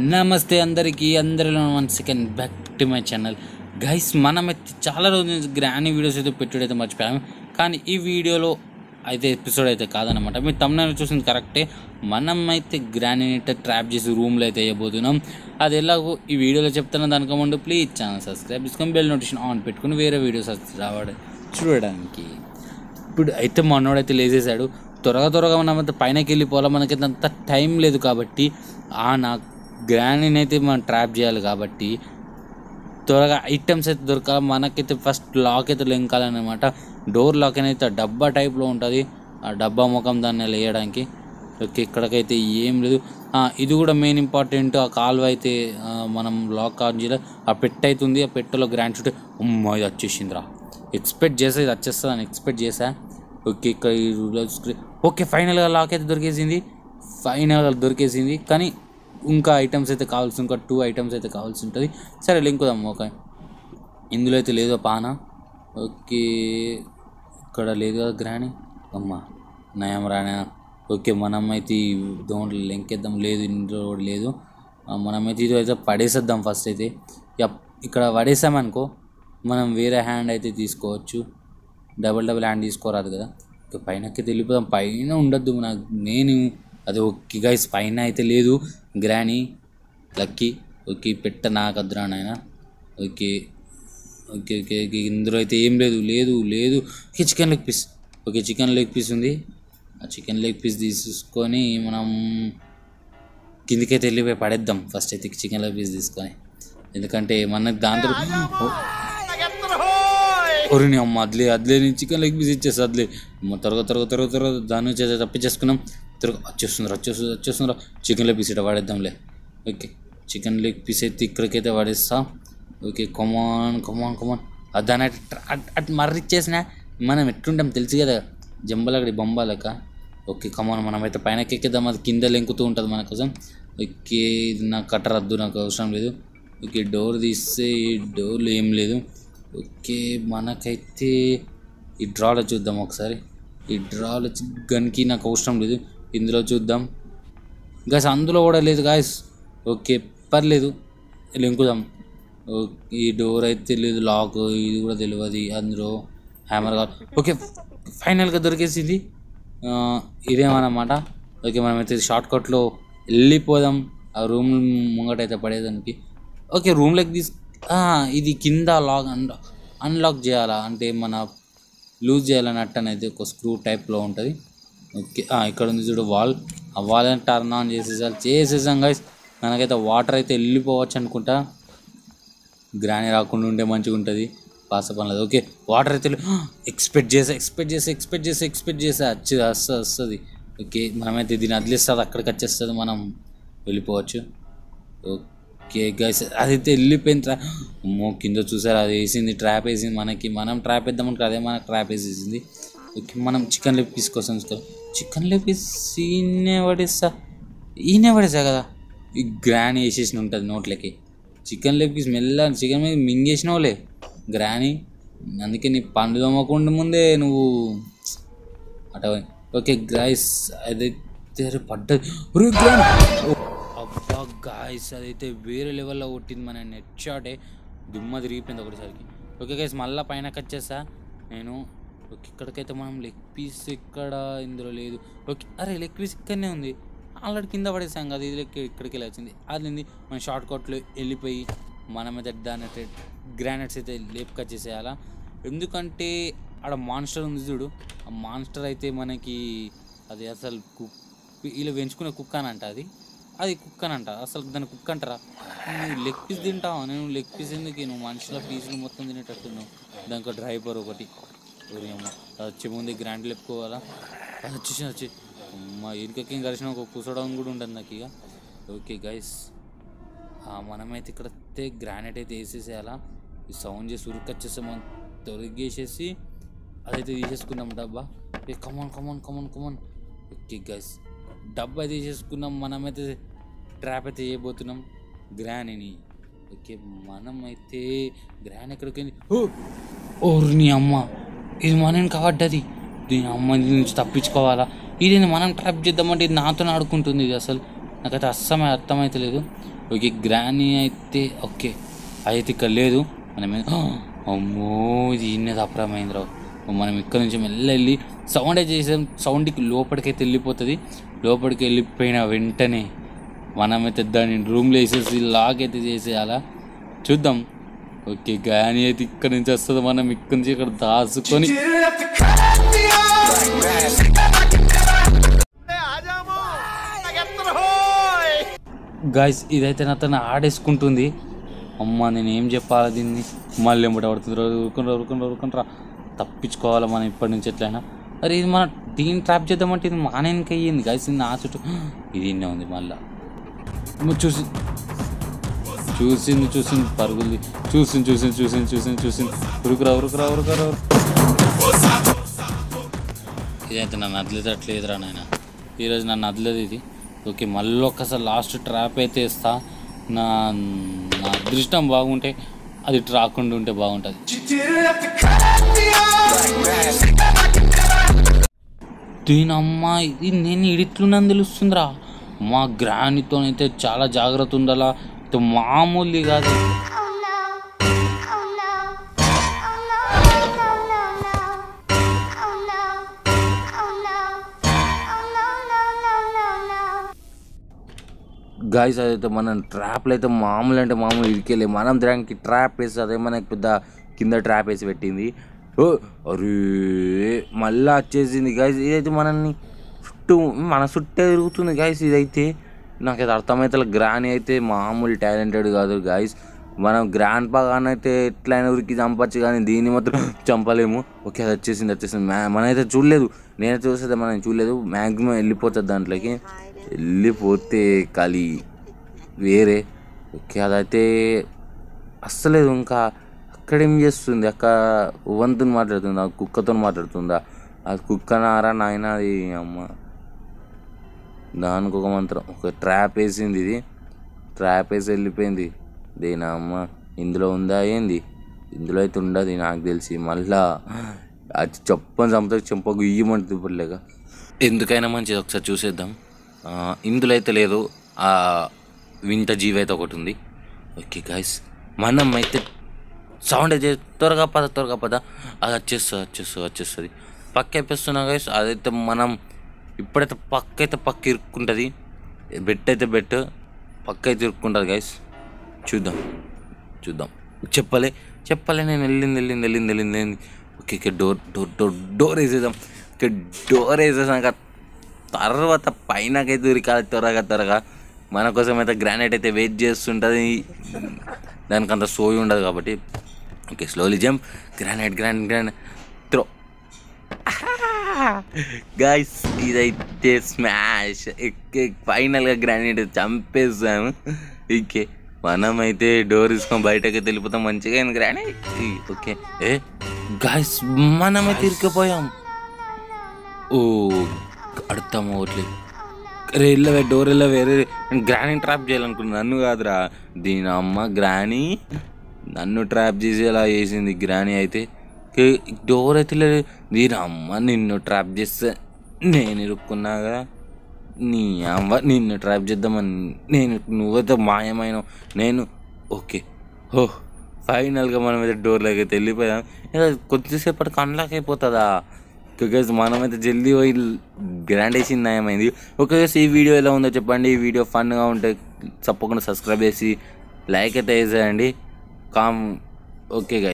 నమస్తే అందరికీ అందరిలో one second back to my channel guys మనమైతే చాలా రోజుల నుంచి గ్రానీ వీడియోస్ అయితే పెట్టుడైతే మర్చిపోయాము కానీ ఈ వీడియోలో అయితే ఎపిసోడ్ అయితే కాదనమాట మీరు తమిళ చూసింది కరెక్టే మనం అయితే గ్రానీని అయితే ట్రాప్ చేసి రూమ్లో అయితే వేయబోతున్నాం అది ఎలాగో ఈ వీడియోలో చెప్తున్నా దానికి ముందు ప్లీజ్ ఛానల్ సబ్స్క్రైబ్ చేసుకొని బెల్ నోటిఫికేషన్ ఆన్ పెట్టుకుని వేరే వీడియోస్ రావడం చూడడానికి ఇప్పుడు అయితే మనోడైతే లేచేసాడు త్వరగా త్వరగా మనం అయితే పైనకి వెళ్ళిపోవాలి మనకి అంత టైం లేదు కాబట్టి ఆ నా గ్రానీని అయితే మనం ట్రాప్ చేయాలి కాబట్టి త్వరగా ఐటమ్స్ అయితే దొరకాలి మనకైతే ఫస్ట్ లాక్ అయితే లెంకాలన్నమాట డోర్ లాక్ అనేది డబ్బా టైప్లో ఉంటుంది ఆ డబ్బా ముఖం దాన్ని వేయడానికి ఓకే ఇక్కడికైతే ఏం లేదు ఆ, ఇది కూడా మెయిన్ ఇంపార్టెంట్ ఆ కాలువ అయితే ఆ, మనం లాక్ ఆన్ చేయాలి ఆ పెట్టె అవుతుంది ఆ పెట్టెలో గ్రాండ్ షూట్ అమ్మో ఇది వచ్చేసిందిరా ఎక్స్పెక్ట్ చేసా ఇది వచ్చేస్తుంది అని ఎక్స్పెక్ట్ చేసా ఓకే ఇక్కడ ఈ రూలర్ స్క్రీన్ ఓకే ఫైనల్గా లాక్ అయితే దొరికేసింది ఫైనల్గా దొరికేసింది కానీ ఇంకా ఐటమ్స్ అయితే కావాల్సి ఇంకా టూ ఐటమ్స్ అయితే కావాల్సి ఉంటుంది సరే లింకుదాం ఓకే ఇందులో అయితే లేదో పాన ఓకే ఇక్కడ లేదు కదా గ్రాని అమ్మ నయం రానా ఓకే మనం అయితే దోంట్లో లెంకేద్దాం లేదు ఇందులో కూడా లేదు ఆ, మనమైతే ఇది అయితే పడేసేద్దాం ఫస్ట్ అయితే ఇక ఇక్కడ పడేసామనుకో మనం వేరే హ్యాండ్ అయితే తీసుకోవచ్చు డబుల్ డబుల్ హ్యాండ్ తీసుకోరాదు కదా ఇక పైనకి వెళ్ళిపోదాం పైన ఉండొద్దు నాకు నేను అది ఓకే గైస్ పైన అయితే లేదు గ్రానీ లక్కీ ఓకే పెట్ట నాకు అద్దురా నాయన ఓకే ఓకే ఓకే ఓకే ఇందులో అయితే ఏం లేదు లేదు లేదు okay chicken leg piece okay chicken leg piece ఉంది ఆ చికెన్ లెగ్ పీస్ తీసుకొని మనం కిందికైతే వెళ్ళిపోయి పడేద్దాం ఫస్ట్ అయితే చికెన్ లెగ్ పీస్ తీసుకొని ఎందుకంటే మనకు దాంతో ఒరిని అమ్మ అదిలే అదిలే నేను చికెన్ లెగ్ పీస్ ఇచ్చేసి అదిలే అమ్మ త్వరగా త్వరగా త్వరగా త్వరగా దాని నుంచి అయితే తప్పించేసుకున్నాం త్వరగా వచ్చేస్తుంది వచ్చేస్తుంది వచ్చేస్తుందిరా చికెన్ లెగ్ పీస్ ఇట్లా వాడేద్దాంలే ఓకే చికెన్ లెగ్ పీస్ అయితే ఇక్కడికైతే వాడేస్తా ఓకే కమాన్ కమాన్ కమాన్ దాని అటు అటు- అటు మర్రిచ్చేసిన మనం ఎట్లుంటాం తెలుసు కదా జంబలగడి బొంబాలక ఓకే కమాన్ మనం అయితే పైన ఎక్కేద్దాం అది కింద లెంకుతూ ఉంటుంది మన కోసం ఓకే ఇది నాకు కట్టర్ వద్దు నాకు అవసరం లేదు ఓకే డోర్ తీస్తే ఈ డోర్లు ఏం లేదు ఓకే మనకైతే ఈ డ్రాలో చూద్దాం ఒకసారి ఈ డ్రాలో గన్కి నాకు అవసరం లేదు ఇందులో చూద్దాం గాయస్ అందులో కూడా లేదు గాయస్ ఓకే పర్లేదు లింకుదాం ఓకే, ఈ డోర్ అయితే లేదు లాక్ ఇది కూడా తెలియదు అందులో హ్యామర్ కాదు ఓకే ఫైనల్గా దొరికేసింది ఆ, ఇదేమన్నమాట ఓకే మనమైతే షార్ట్ కట్లో వెళ్ళిపోదాం ఆ రూమ్ ముంగటైతే పడేదానికి ఓకే రూమ్లోకి తీసు ఆ, ఇది కింద లాక్ అన్ అన్లాక్ చేయాలా అంటే మన లూజ్ చేయాలన్నట్టు అనేది ఒక స్క్రూ టైప్లో ఉంటుంది ఓకే ఆ, ఇక్కడ ఉంది చూడు వాల్ ఆ వాల్ టర్న్ ఆన్ చేసేసారు చేసేసాం గైస్ మనకైతే వాటర్ అయితే వెళ్ళిపోవచ్చు అనుకుంటా గ్రాని రాకుండా ఉంటే మంచిగా ఉంటుంది పాస పనులేదు ఓకే వాటర్ అయితే ఎక్స్పెక్ట్ చేసా ఎక్స్పెక్ట్ చేసి ఎక్స్పెక్ట్ చేసి ఎక్స్పెక్ట్ చేసా వచ్చి వస్తుంది వస్తుంది ఓకే మనమైతే దీన్ని వదిలేస్తుంది అక్కడికి వచ్చేస్తుంది మనం వెళ్ళిపోవచ్చు ఓకే గైస్ అదైతే వెళ్ళిపోయిన ట్రా అమ్మో కింద చూసారు అది వేసింది ట్రాప్ వేసింది మనకి మనం ట్రాప్ వేద్దామంటే అదే మనకు ట్రాప్ వేసేసింది ఓకే మనం చికెన్ లెగ్ పీస్ కోసం చికెన్ లెగ్ పీస్ ఈయనే పడేస్తా ఈయనే పడేసా కదా ఈ గ్రానీ వేసేసిన ఉంటుంది నోట్లకి చికెన్ లెగ్ పీస్ మెల్ల చికెన్ మీద మింగేసినావులే గ్రానీ అందుకే నీ పండు తోమకుండా ముందే నువ్వు అట ఓకే గ్రైస్ అదైతే అరే పడ్డది ఒరే గ్రానీ! ఓ, అబ్బా గాయస్ అదైతే వేరే లెవెల్లో కొట్టింది మన నెట్ షాటే దుమ్మ తిరిగిపోయింది ఒకటిసారికి ఓకే గైస్ మళ్ళీ పైన వచ్చేసా నేను ఓకే ఇక్కడికైతే మనం లెగ్ పీస్ ఇక్కడ ఇందులో లేదు ఓకే అరే లెగ్ పీస్ ఇక్కడనే ఉంది ఆల్రెడీ కింద పడేసాం కదా ఇది లెక్క ఇక్కడికి వెళ్ళి వచ్చింది అది ఉంది మన షార్ట్ కట్లో వెళ్ళిపోయి మనమైతే దాని అయితే గ్రానైట్స్ అయితే లేపుక చేసేయాలా ఎందుకంటే ఆడ మాన్స్టర్ ఉంది చూడు ఆ మాన్స్టర్ అయితే మనకి అది అసలు కుక్ ఇలా పెంచుకునే కుక్క అని అంట అది అది కుక్క అని అంట అసలు దాన్ని కుక్క అంటారా నువ్వు లెగ్ పీస్ తింటావా నేను లెగ్ పీస్ ఎందుకు నువ్వు మనుషుల పీసులు మొత్తం తినేటట్టున్నావు దానికి డ్రైవర్ ఒకటి ఓరి అమ్మ అది వచ్చే ముందు గ్రాండ్ లేపుకోవాలా అది వచ్చేసి వచ్చి అమ్మ ఇరుకకి కలిసిన ఒక కూర్చోవడం కూడా ఉంటుంది నాకు ఇక ఓకే గైస్ మనమైతే ఇక్కడ గ్రానైట్ అయితే వేసేసేయాలా ఈ సౌండ్ చేసి ఉరికొచ్చేస్తే మనం తొలగేసేసి అదైతే తీసేసుకుందాం డబ్బా ఏ కమాన్ కమాన్ కమాన్ కమాన్ ఓకే గైస్ డబ్బా తీసేసుకున్నాం మనమైతే ట్రాప్ అయితే చేయబోతున్నాం గ్రానీని ఓకే మనమైతే గ్రాన్ ఎక్కడికి వెళ్ళి ఓ ఓర్ని అమ్మ ఇది మనం కాబడ్డది దీని అమ్మ దీని నుంచి తప్పించుకోవాలా ఇది మనం ట్రాప్ చేద్దామంటే ఇది నాతో ఆడుకుంటుంది ఇది అసలు నాకైతే అస్సమే అర్థమైతే లేదు ఓకే గ్రానీ అయితే ఓకే అయితే ఇక్కడ లేదు మనం ఏ- ఆ! అమ్మో ఇది ఇన్నది అప్రమైందిరావు మనం ఇక్కడ నుంచి మెల్ల వెళ్ళి సౌండ్ చేసాం సౌండ్కి లోపలికైతే వెళ్ళిపోతుంది లోపలికి వెళ్ళిపోయిన వెంటనే మనమైతే దాన్ని రూమ్లో వేసేసి లాక్ అయితే చేసేయాలా చూద్దాం ఓకే కానీ అయితే ఇక్కడ నుంచి వస్తుంది మనం ఇక్కడ నుంచి ఇక్కడ దాచుకొని గాయస్ ఇదైతే నాతో ఆడేసుకుంటుంది అమ్మ నేను ఏం చెప్పాలి దీన్ని మళ్ళీ ఎంబట పడుతుంది ఊరుకుంటా ఊరుకుంటా ఊరుకుంటారా తప్పించుకోవాలి మనం ఇప్పటి నుంచి ఎట్లయినా అరే ఇది మన దీన్ని ట్రాప్ చేద్దామంటే ఇది మా వెనక అయ్యింది గాయస్ నా చుట్టూ ఇది ఇన్నే ఉంది మళ్ళా నువ్వు చూసి చూసింది చూసింది పరుగుంది చూసింది చూసింది చూసింది చూసింది చూసింది ఉరుకురా ఉరుకురా ఉరుకురా ఉరుకు. ఇదైతే నన్ను అదిలేదట్లేదురా నాయన ఈరోజు నన్ను అదిలేదు ఇది ఓకే మళ్ళీ ఒక్కసారి లాస్ట్ ట్రాప్ అయితే ఇస్తా నా నా అదృష్టం బాగుంటే అది రాకుండా ఉంటే బాగుంటుంది దీని అమ్మ ఇది నేను ఇడిట్లున్నాను తెలుస్తుందిరా మా గ్రానితోనైతే చాలా జాగ్రత్త ఉండాలా ఇది మామూలు కాదు Oh no. Oh no. Oh no. No, no, no. Oh no. Oh no. Oh no, no, no, no, no. Guys అదైతే మనం ట్రాప్లు అయితే మామూలు అంటే మామూలు ఇరికెళ్ళి మనం దానికి ట్రాప్ వేసి అదే మనకి పెద్ద కింద ట్రాప్ వేసి పెట్టింది ఓ అరే మళ్ళా వచ్చేసింది గాయస్ ఇదైతే మనల్ని చుట్టూ మన చుట్టే తిరుగుతుంది గాయస్ ఇదైతే నాకైతే అర్థమైతే గ్రాని అయితే మామూలు టాలెంటెడ్ కాదు గాయస్ మనం గ్రాండ్ పాగాన్ అయితే ఎట్లయినా ఊరికి చంపచ్చు కానీ దీన్ని మాత్రం చంపలేము ఓకే అది వచ్చేసింది వచ్చేసింది మ్యా- మనమైతే చూడలేదు నేనైతే చూస్తే మనం చూడలేదు మ్యాక్సిమం వెళ్ళిపోతుంది దాంట్లోకి వెళ్ళిపోతే ఖాళీ వేరే ఓకే అదైతే అస్సలేదు ఇంకా అక్కడేం చేస్తుంది అక్క వంతుని మాట్లాడుతుందా కుక్కతో మాట్లాడుతుందా అది కుక్కనారా నాయన అది అమ్మ దానికి ఒక మంత్రం ఒక ట్రాప్ వేసింది ఇది ట్రాప్ వేసి వెళ్ళిపోయింది దేనా అమ్మ ఇందులో ఉందా ఏంది ఇందులో అయితే ఉండదు నాకు తెలిసి మళ్ళా అది చెప్పని చంప చెంప గుయ్యమంటుంది ఇప్పుడు లేక ఎందుకైనా మంచిది ఒకసారి చూసేద్దాం ఆ, ఇందులో అయితే లేదు ఆ వింత జీవి అయితే ఒకటి ఉంది ఓకే గాయస్ మనం అయితే సౌండ్ అయితే త్వరగా పద త్వరగా పద అది వచ్చేస్తుంది వచ్చేస్తుంది వచ్చేస్తుంది పక్క అయిపోస్తున్నా గైస్ అదైతే మనం ఇప్పుడైతే పక్క అయితే పక్క ఇరుక్కుంటుంది బెట్ అయితే బెట్ పక్క అయితే ఇరుక్కుంటుంది గైస్ చూద్దాం చూద్దాం చెప్పలే చెప్పలే నేను వెళ్ళింది వెళ్ళింది వెళ్ళింది వెళ్ళింది వెళ్ళింది okay okay door door door door వేసేద్దాం ఓకే డోర్ వేసేసాక తర్వాత పైనకైతే ఉరికాలి త్వరగా త్వరగా మన కోసం అయితే గ్రానైట్ అయితే వెయిట్ చేస్తుంటుంది దానికి అంత సోయి ఉండదు కాబట్టి okay slowly jump granite granite granite throw guys ఇదైతే స్మాష్ ఫైనల్గా గ్రానైట్ చంపేసాము ఓకే మనమైతే డోర్ తీసుకొని బయటకి వెళ్ళిపోతాం మంచిగా అయింది గ్రానైట్ ఓకే ఏ గాయస్ మనమైతే ఇరికిపోయాం ఓ అడుగుతాము ఓట్లే రే వెళ్ళవే డోర్ వెళ్ళవే రే నేను గ్రానీ ట్రాప్ చేయాలనుకున్నా నన్ను కాదురా దీని అమ్మ గ్రానీ నన్ను ట్రాప్ చేసేలా చేసింది గ్రానీ అయితే కే- డోర్ అయితే లేదు దీని అమ్మ నిన్ను ట్రాప్ చేస్తే నేను ఇరుక్కున్నా కదా నీ అమ్మ నిన్ను ట్రాప్ చేద్దామని నేను నువ్వైతే మాయమైన నేను ఓకే ఓ ఫైనల్గా మనం అయితే డోర్లోకి అయితే వెళ్ళిపోయాం ఇలా కొద్దిసేపటికి అన్లాక్ అయిపోతుందా గైస్ మనమైతే జల్దీ పోయి గ్రాండ్ వేసి నయమైంది ఓకే గైస్ ఈ వీడియో ఎలా ఉందో చెప్పండి ఈ వీడియో ఫన్గా ఉంటే తప్పకుండా సబ్స్క్రైబ్ చేసి లైక్ అయితే వేసేయండి కామ్ ఓకే గైస్